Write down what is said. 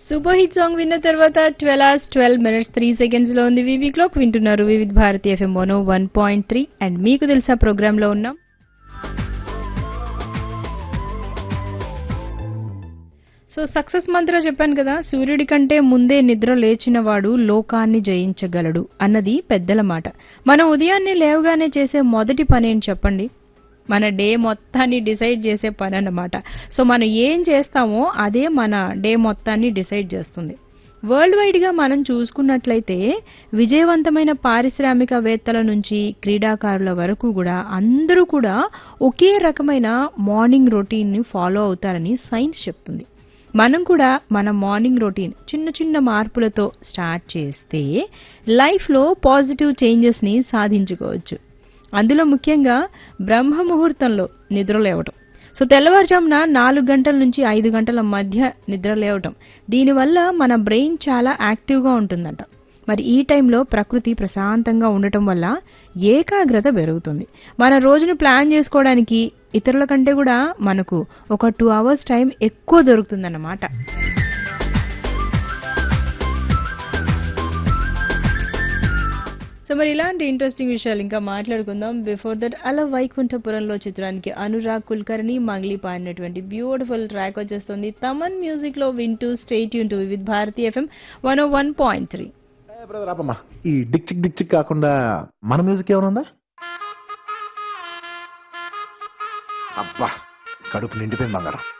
super hit song విన్న తర్వాత twelve hours twelve minutes three seconds లో ఉంది వివి క్లాక్ వింటున్నారు Vividh Bharati FM one one point three and మీకు తెలుసా ప్రోగ్రామ్ లో ఉన్నాం సో సక్సెస్ మంత్ర చెప్పాను కదా సూర్యుడి కంటే ముందే నిద్ర లేచిన వాడు లోకాన్ని జయించగలడు అన్నది పెద్దల మాట మనం ఉదయాన్నే లేవగానే చేసే మొదటి పని ఏంటి చెప్పండి మన డే మొత్తాన్ని డిసైడ్ చేసే పని అన్నమాట సో మనం ఏం చేస్తామో అదే మన డే మొత్తాన్ని డిసైడ్ చేస్తుంది వరల్డ్ వైడ్ గా మనం చూసుకున్నట్లయితే విజయవంతమైన పారిశ్రామికవేత్తల నుంచి క్రీడాకారుల వరకు కూడా అందరూ కూడా ఒకే రకమైన మార్నింగ్ రొటీన్ ని ఫాలో అవుతారని సైన్స్ చెప్తుంది మనం కూడా మన మార్నింగ్ రొటీన్ చిన్న చిన్న మార్పులతో స్టార్ట్ చేస్తే లైఫ్లో పాజిటివ్ చేంజెస్ని సాధించుకోవచ్చు అందులో ముఖ్యంగా బ్రహ్మ ముహూర్తంలో నిద్ర లేవటం సో తెల్లవారుజామున నాలుగు గంటల నుంచి ఐదు గంటల మధ్య నిద్ర లేవటం దీనివల్ల మన బ్రెయిన్ చాలా యాక్టివ్గా ఉంటుందంట మరి ఈ టైంలో ప్రకృతి ప్రశాంతంగా ఉండటం వల్ల ఏకాగ్రత పెరుగుతుంది మన రోజును ప్లాన్ చేసుకోవడానికి ఇతరుల కంటే కూడా మనకు ఒక టూ అవర్స్ టైం ఎక్కువ దొరుకుతుందన్నమాట సో మరి ఇలాంటి ఇంట్రెస్టింగ్ విషయాలు ఇంకా మాట్లాడుకుందాం బిఫోర్ దట్ అలా వైకుంఠపురంలో చిత్రానికి అనురాగ్ కుల్కర్ని మంగ్లీ పాడినటువంటి బ్యూటిఫుల్ ట్రాక్ వచ్చేస్తుంది తమన్ మ్యూజిక్ లో వింటూ stay tuned with Bharati FM one one point three ఏ బ్రదర్ ఆపమ్మా ఈ డిక్ చిక్ డిక్ చిక్ కాకుండా మన మ్యూజిక్ ఏమైనా ఉందా అబ్బా కడుపు నిండిపోయింది బంగారం